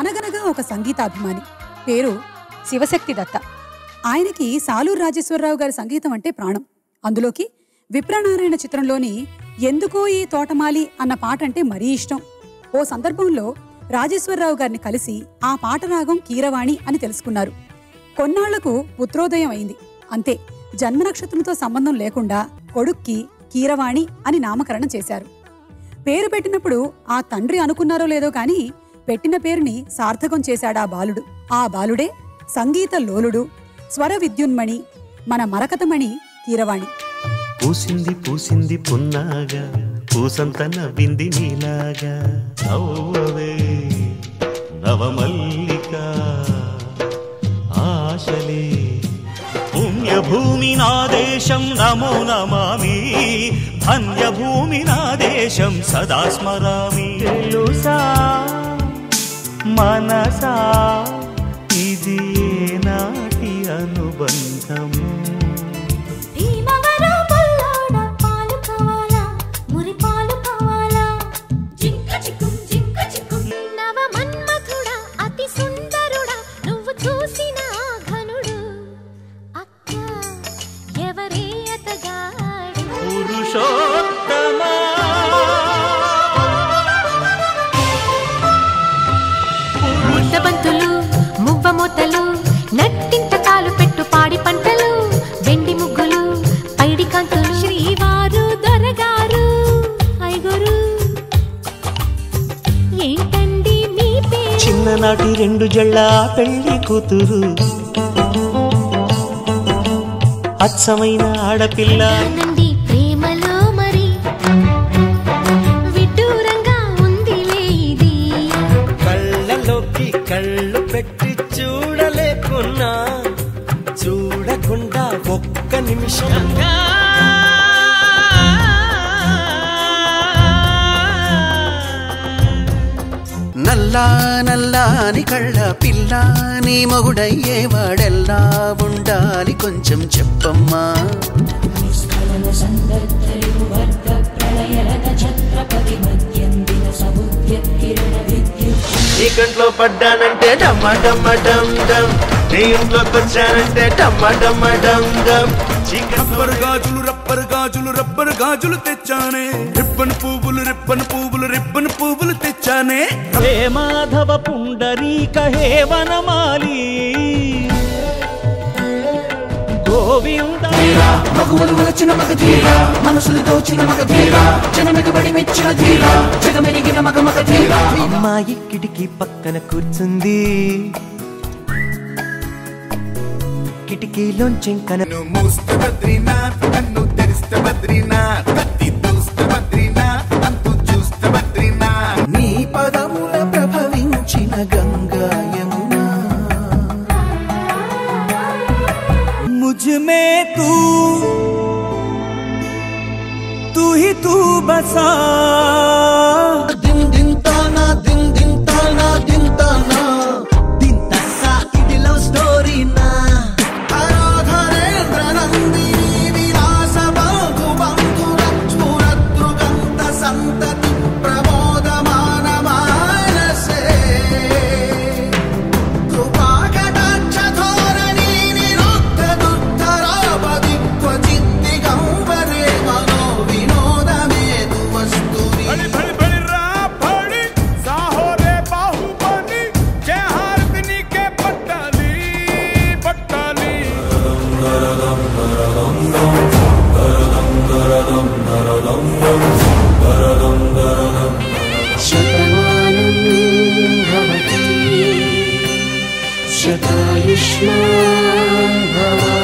అనగనగా ఒక సంగీతాభిమాని పేరు శివశక్తి దత్త ఆయనకి సాలూరు రాజేశ్వరరావు గారి సంగీతం అంటే ప్రాణం అందులోకి విప్రనారాయణ చిత్రంలోని ఎందుకో ఈ తోటమాలి అన్న పాట అంటే మరీ ఇష్టం ఓ సందర్భంలో రాజేశ్వరరావు గారిని కలిసి ఆ పాట రాగం కీరవాణి అని తెలుసుకున్నారు కొన్నాళ్లకు పుత్రోదయం అయింది అంతే జన్మ నక్షత్రంతో సంబంధం లేకుండా కొడుక్కి కీరవాణి అని నామకరణం చేశారు పేరు పెట్టినప్పుడు ఆ తండ్రి అనుకున్నారో లేదో కాని పెట్టిన పేరుని సార్థకం చేశాడా బాలుడు ఆ బాలుడే సంగీత లోలుడు స్వర విద్యున్మణి మన మరకతమణి కీరవాణి పూసింది పూసింది పున్నాగా పూసంత నవ్వింది నీలాగా నవ్వవే నవమల్లిక ఆశలే పుణ్యభూమి నా దేశం నమో నమామి ధన్యభూమి నా దేశం సదా స్మరామి తెలుసా మనసా ఇది నాటి అనుబంధము భీమవరం బల్లాడ పాలు కావాలా మురి పాలు కావాలా జింక చిక్కుం జింక చిక్కుం నవ మన్మథుడా అతి సుందరుడా నువ్వు చూసిన ఆ ఘనుడు అక్క ఎవరే అతగాడు పురుషోత్తమా ముద్దబంతులు మువ్వ మూతలు నట్టింట కాలు పెట్టు పాడి పంటలు వెండి ముగ్గులు పైడి కాంతులు శ్రీవారు దొరగారు ఐగురు ఏంటండి మీ పేరు చిన్ననాటి రెండు జళ్ళ పెళ్లి కూతురు అచ్చమైన ఆడపిల్ల నండి ప్రేమలో మరి విడ్డూరంగా ఉందిలే ఇది కళ్ళలోకి కళ్ళు పెట్టి చూడలేకున్నా చూడకుండా ఒక్క నిమిషం నల్లా నల్లాని కళ్ళ పిల్ల నీ మొగుడయ్యేవాడెల్లా ఉండాలి కొంచెం చెప్పమ్మా నీ కంట్లో పడ్డానంటే డమ్మ డమ్మ డమ్ డమ్ నీ ఇంట్లోకి వచ్చానంటే డమ్మ డమ్మ డమ్ డమ్ రబ్బరు గాజులు రబ్బరు గాజులు రబ్బరు గాజులు తెచ్చానే రిబ్బన్ పువ్వులు రిబ్బన్ పువ్వులు రిబ్బన్ పువ్వులు తెచ్చానే హే మాధవ పుండరీక హే వనమాలి గోవింద మగువలు వలచిన మగ ధీరా మనసులు దోచిన మగ ధీరా జనమెగబడి మెచ్చిన ధీరా జగమెరిగిన మగ మగ ధీరా అమ్మాయి కిటికీ పక్కన కూర్చుంది కిటికీలోంచి కన నువ్వు మూస్తే బద్రీనాథ్ కన్ను తెరిస్తే బద్రీనాథ్ కత్తి దూస్తే బద్రీనాథ్ అంతు చూస్తే బద్రీనాథ్ నీ పదముల ప్రభవించిన గంగా యమునా मुझ में तू तू ही तू बसा దిన్ దిన్ తానా దిన్ దిన్ తానా దిన్ తానా దిన్ తస్సా ఇది లవ్ స్టోరీ నా ఆరాధనేంద్ర నందిని విలాస బంధు బంధుర స్ఫురద్రుగంత సంతతి ప్రమోదమాన మానసే కృపాకటాక్ష ధోరణి నిరుద్ధ దుర్ధరాపది క్వచిత్తి గంబరే మనో వినోదమేదు వస్తుని బడి బడి బడి రా బడి సాహో రే బాహుబలి జయ హారతిని కే పట్టాలి పట్టాలి శతమానం భవతి శతాయుష్మాన్ భవ